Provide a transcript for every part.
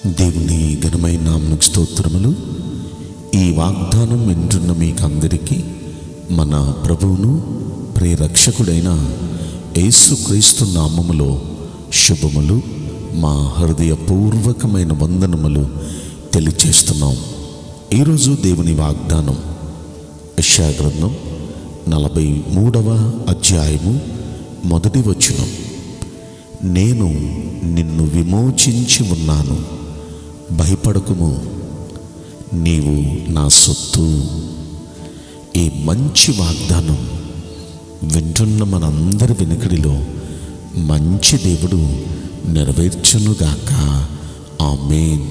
దేవుని ఘనమైన నామకు స్తోత్రములు ఈ వాగ్దానం వింటున్న మీకందరికీ మన ప్రభువును ప్రియరక్షకుడైన యేసుక్రీస్తు నామములో శుభములు మా హృదయపూర్వకమైన వందనములు తెలియచేస్తున్నాం ఈరోజు దేవుని వాగ్దానం యశాగ్రంథం నలభై మూడవ అధ్యాయము మొదటి వచనం నేను నిన్ను విమోచించి ఉన్నాను భయపడకుము నీవు నా సొత్తు ఈ మంచి వాగ్దానం వింటున్న మనందరి వెనుకడిలో మంచి దేవుడు నెరవేర్చునుగాక ఆమేన్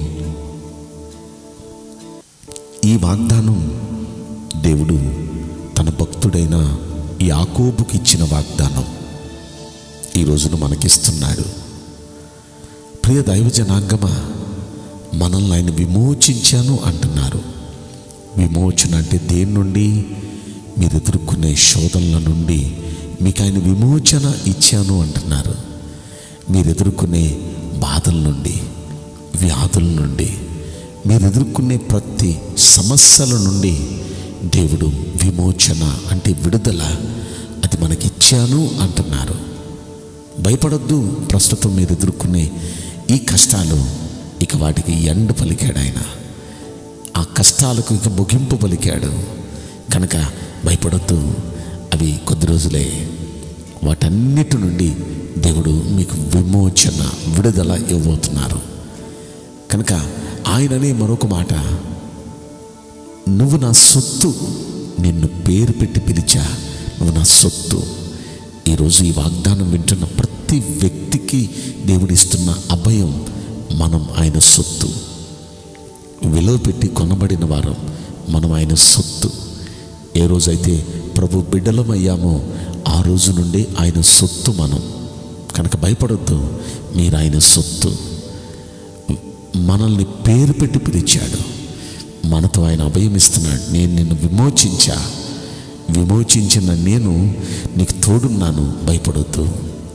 ఈ వాగ్దానం దేవుడు తన భక్తుడైన యాకోబుకి ఇచ్చిన వాగ్దానం ఈ రోజున మనకిస్తున్నాడు ప్రియ దైవ జనాంగమా మనల్ని ఆయన విమోచించాను అంటున్నారు విమోచన అంటే దేని నుండి మీరు ఎదుర్కొనే శోధనల నుండి మీకు ఆయన విమోచన ఇచ్చాను అంటున్నారు మీరు ఎదుర్కొనే బాధల నుండి వ్యాధుల నుండి మీరు ఎదుర్కొనే ప్రతి సమస్యల నుండి దేవుడు విమోచన అంటే విడుదల అది మనకిచ్చాను అంటున్నారు భయపడొద్దు ప్రస్తుతం మీరు ఎదుర్కొనే ఈ కష్టాలు ఇక వాటికి ఎండ పలికాడు ఆయన ఆ కష్టాలకు ఇక ముగింపు పలికాడు కనుక భయపడొద్దు అవి కొద్ది రోజులే వాటన్నిటి నుండి దేవుడు మీకు విమోచన విడుదల ఇవ్వబోతున్నారు కనుక ఆయననే మరొక మాట నువ్వు నా సొత్తు నిన్ను పేరు పెట్టి పిలిచా నువ్వు నా సొత్తు ఈరోజు ఈ వాగ్దానం వింటున్న ప్రతి వ్యక్తికి దేవుడిస్తున్న అభయం మనం ఆయన సొత్తు విలువ పెట్టి కొనబడిన వారం మనం ఆయన సొత్తు ఏ రోజైతే ప్రభు బిడ్డలమయ్యామో ఆ రోజు నుండి ఆయన సొత్తు మనం కనుక భయపడొద్దు మీరు ఆయన సొత్తు మనల్ని పేరు పెట్టి పిలిచాడు మనతో ఆయన అభయం ఇస్తున్నాడు నేను నిన్ను విమోచించా విమోచించిన నేను నీకు తోడున్నాను భయపడొద్దు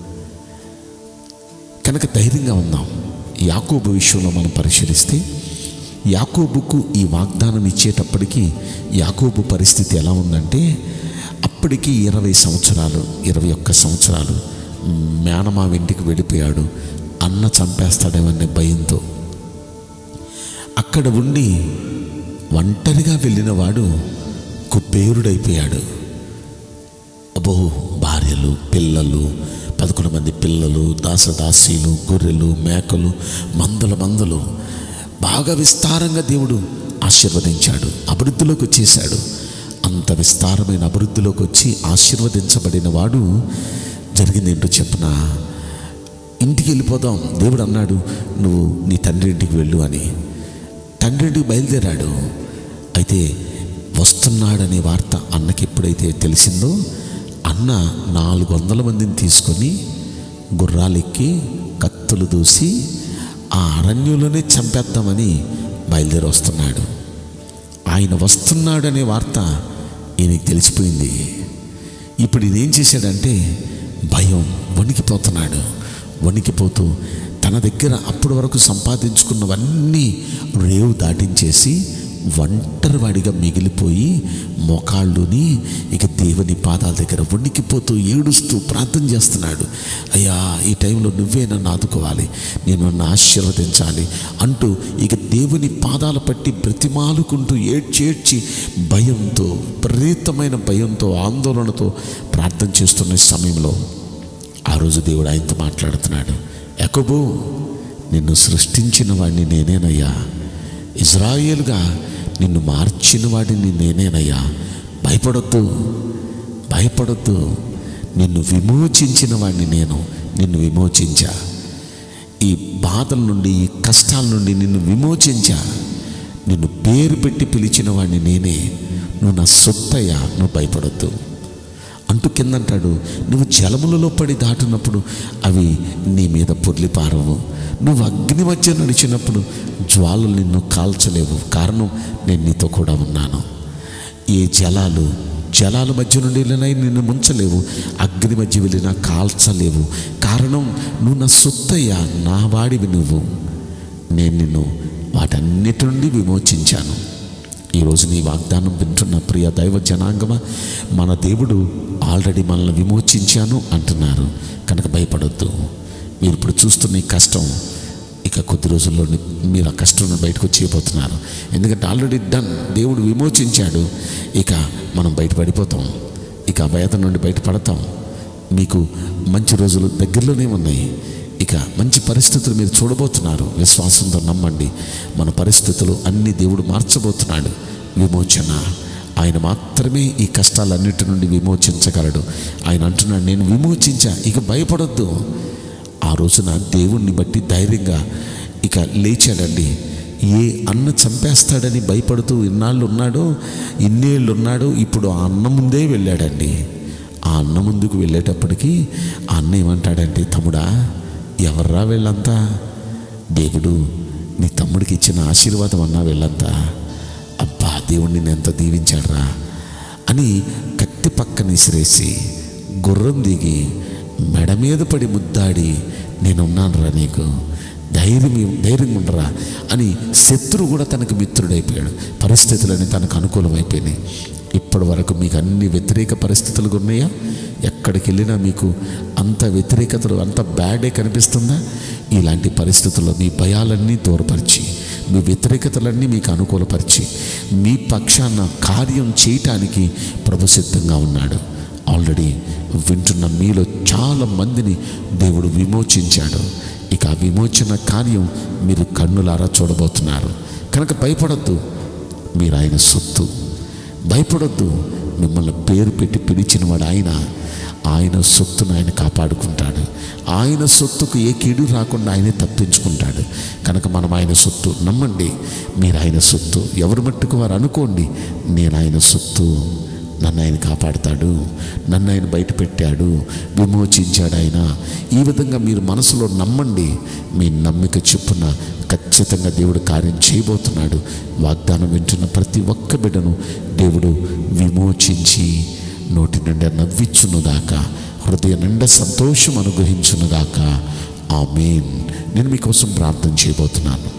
కనుక ధైర్యంగా ఉందాం యాకోబు విషయంలో మనం పరిశీలిస్తే యాకోబుకు ఈ వాగ్దానం ఇచ్చేటప్పటికి యాకోబు పరిస్థితి ఎలా ఉందంటే అప్పటికి ఇరవై సంవత్సరాలు ఇరవై ఒక్క సంవత్సరాలు మేనమా ఇంటికి వెళ్ళిపోయాడు అన్న చంపేస్తాడేమనే భయంతో అక్కడ ఉండి ఒంటరిగా వెళ్ళిన వాడు కుబేరుడైపోయాడు అబ్బో భార్యలు పిల్లలు పదకొండు మంది పిల్లలు దాసదాసీలు గొర్రెలు మేకలు మందల మందలు బాగా విస్తారంగా దేవుడు ఆశీర్వదించాడు అభివృద్ధిలోకి వచ్చేసాడు అంత విస్తారమైన అభివృద్ధిలోకి వచ్చి ఆశీర్వదించబడిన వాడు జరిగింది ఏంటో చెప్పిన ఇంటికి వెళ్ళిపోదాం దేవుడు అన్నాడు నువ్వు నీ తండ్రి ఇంటికి వెళ్ళు అని తండ్రి ఇంటికి బయలుదేరాడు అయితే వస్తున్నాడనే వార్త అన్నకి ఎప్పుడైతే తెలిసిందో అన్న నాలుగు వందల మందిని తీసుకొని గుర్రాలెక్కి కత్తులు దూసి ఆ అరణ్యంలోనే చంపేద్దామని బయలుదేరి వస్తున్నాడు ఆయన వస్తున్నాడనే వార్త ఈయనకి తెలిసిపోయింది ఇప్పుడు ఇదేం చేశాడంటే భయం వణికిపోతున్నాడు వణికిపోతూ తన దగ్గర అప్పటి వరకు సంపాదించుకున్నవన్నీ రేవు దాటించేసి ఒంటరివాడిగా మిగిలిపోయి మోకాళ్ళుని ఇక దేవుని పాదాల దగ్గర వణికిపోతూ ఏడుస్తూ ప్రార్థన చేస్తున్నాడు అయ్యా ఈ టైంలో నువ్వే నన్ను ఆదుకోవాలి నేను నన్ను ఆశీర్వదించాలి అంటూ ఇక దేవుని పాదాల పట్టి బ్రతిమాలుకుంటూ ఏడ్చేడ్చి భయంతో విపరీతమైన భయంతో ఆందోళనతో ప్రార్థన చేస్తున్న సమయంలో ఆ రోజు దేవుడు ఆయనతో మాట్లాడుతున్నాడు ఎకబో నిన్ను సృష్టించిన వాడిని నేనేనయ్యా ఇజ్రాయేలుగా నిన్ను మార్చిన వాడిని నేనేనయ్యా భయపడొద్దు భయపడొద్దు నిన్ను విమోచించిన వాడిని నేను నిన్ను విమోచించా ఈ బాధల నుండి ఈ కష్టాల నుండి నిన్ను విమోచించా నిన్ను పేరు పెట్టి పిలిచిన వాడిని నేనే నువ్వు నా సొత్తయ్యా నువ్వు భయపడొద్దు అంటూ కిందంటాడు నువ్వు జలములలో పడి దాటినప్పుడు అవి నీ మీద పొర్లి పారవు నువ్వు అగ్ని మధ్య నడిచినప్పుడు జ్వాలలు నిన్ను కాల్చలేవు కారణం నేను నీతో కూడా ఉన్నాను ఏ జలాలు జలాల మధ్య నుండి వెళ్ళినా నిన్ను ముంచలేవు అగ్ని మధ్య వెళ్ళినా కాల్చలేవు కారణం నువ్వు నా సొత్తయ్యా నా వాడివి నువ్వు నేను నిన్ను వాటన్నిటి నుండి విమోచించాను ఈరోజు నీ వాగ్దానం వింటున్న ప్రియ దైవ జనాంగమ మన దేవుడు ఆల్రెడీ మనల్ని విమోచించాను అంటున్నారు కనుక భయపడొద్దు మీరు ఇప్పుడు చూస్తున్న ఈ కష్టం ఇక కొద్ది రోజుల్లో మీరు ఆ కష్టం నుండి బయటకు వచ్చేయబోతున్నారు ఎందుకంటే ఆల్రెడీ డన్ దేవుడు విమోచించాడు ఇక మనం బయటపడిపోతాం ఇక ఆ వేదన నుండి బయటపడతాం మీకు మంచి రోజులు దగ్గరలోనే ఉన్నాయి ఇక మంచి పరిస్థితులు మీరు చూడబోతున్నారు విశ్వాసంతో నమ్మండి మన పరిస్థితులు అన్ని దేవుడు మార్చబోతున్నాడు విమోచన ఆయన మాత్రమే ఈ కష్టాలన్నిటి నుండి విమోచించగలడు ఆయన అంటున్నాడు నేను విమోచించా ఇక భయపడొద్దు ఆ రోజున దేవుణ్ణి బట్టి ధైర్యంగా ఇక లేచాడండి ఏ అన్న చంపేస్తాడని భయపడుతూ ఇన్నాళ్ళు ఉన్నాడో ఇన్నేళ్ళు ఉన్నాడో ఇప్పుడు ఆ అన్న ముందే వెళ్ళాడండి ఆ అన్న ముందుకు వెళ్ళేటప్పటికి ఆ అన్న ఏమంటాడంటే తమ్ముడా ఎవర్రా వీళ్ళంతా దేవుడు నీ తమ్ముడికి ఇచ్చిన ఆశీర్వాదం అన్నా వీళ్ళంతా అబ్బా దేవుడు నిన్ను ఎంత దీవించాడురా అని కత్తి పక్కన ఇసిరేసి గుర్రం దిగి మెడ మీద పడి ముద్దాడి నేనున్నానురా నీకు ధైర్యం ధైర్యం ఉండరా అని శత్రువు కూడా తనకు మిత్రుడైపోయాడు పరిస్థితులన్నీ తనకు అనుకూలమైపోయినాయి ఇప్పటి వరకు మీకు అన్ని వ్యతిరేక పరిస్థితులు ఉన్నాయా ఎక్కడికి వెళ్ళినా మీకు అంత వ్యతిరేకతలు అంత బ్యాడే కనిపిస్తుందా ఇలాంటి పరిస్థితుల్లో మీ భయాలన్నీ దూరపరిచి మీ వ్యతిరేకతలన్నీ మీకు అనుకూలపరిచి మీ పక్షాన కార్యం చేయటానికి ప్రభు సిద్ధంగా ఉన్నాడు ఆల్రెడీ వింటున్న మీలో చాలా మందిని దేవుడు విమోచించాడు ఇక ఆ విమోచన కార్యం మీరు కన్నులారా చూడబోతున్నారు కనుక భయపడద్దు మీరు ఆయన సొత్తు భయపడొద్దు మిమ్మల్ని పేరు పెట్టి పిలిచినవాడు ఆయన ఆయన సొత్తును ఆయన కాపాడుకుంటాడు ఆయన సొత్తుకు ఏ కీడు రాకుండా ఆయనే తప్పించుకుంటాడు కనుక మనం ఆయన సొత్తు నమ్మండి మీరు ఆయన సొత్తు ఎవరు మట్టుకు వారు అనుకోండి నేను ఆయన సొత్తు నన్ను ఆయన కాపాడుతాడు నన్ను ఆయన బయట పెట్టాడు విమోచించాడు ఆయన ఈ విధంగా మీరు మనసులో నమ్మండి మీ నమ్మిక చొప్పున ఖచ్చితంగా దేవుడు కార్యం చేయబోతున్నాడు వాగ్దానం వింటున్న ప్రతి ఒక్క బిడ్డను దేవుడు విమోచించి నోటి నిండా నవ్వించునుగాక హృదయ నిండా సంతోషం అనుగ్రహించునుగాక ఆమెన్ నేను మీకోసం ప్రార్థన చేయబోతున్నాను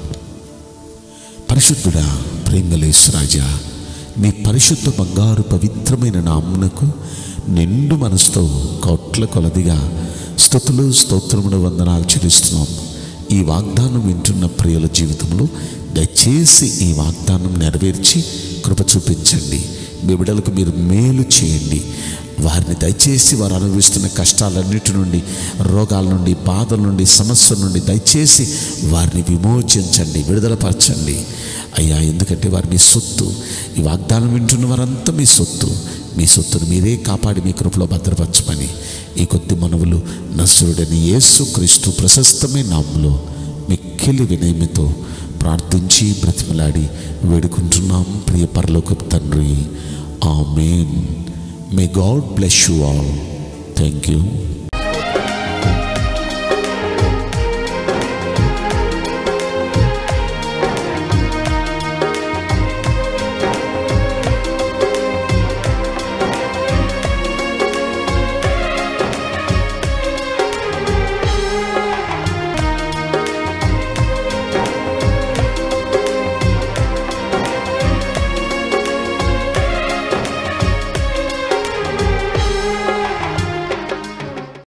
పరిశుద్ధుడా ప్రేమలేసు రాజా మీ పరిశుద్ధ బంగారు పవిత్రమైన నామునకు నిండు మనసుతో కోట్ల కొలదిగా స్థుతులు స్తోత్రములు వందనాలు చెల్లిస్తున్నాం ఈ వాగ్దానం వింటున్న ప్రియుల జీవితంలో దయచేసి ఈ వాగ్దానం నెరవేర్చి కృప చూపించండి మీ బిడ్డలకు మీరు మేలు చేయండి వారిని దయచేసి వారు అనుభవిస్తున్న కష్టాలన్నిటి నుండి రోగాల నుండి బాధల నుండి సమస్యల నుండి దయచేసి వారిని విమోచించండి విడుదలపరచండి అయ్యా ఎందుకంటే వారు మీ సొత్తు ఈ వాగ్దానం వింటున్న వారంతా మీ సొత్తు మీ సొత్తును మీరే కాపాడి మీ కృపలో భద్రపరచమని ఈ కొద్ది మనవులు నసురుడని యేసు క్రీస్తు ప్రశస్తమే నామంలో మిక్కిలి వినయమితో ప్రార్థించి బ్రతిమలాడి వేడుకుంటున్నాం ప్రియ పరలోకపు తండ్రి amen may God bless you all thank you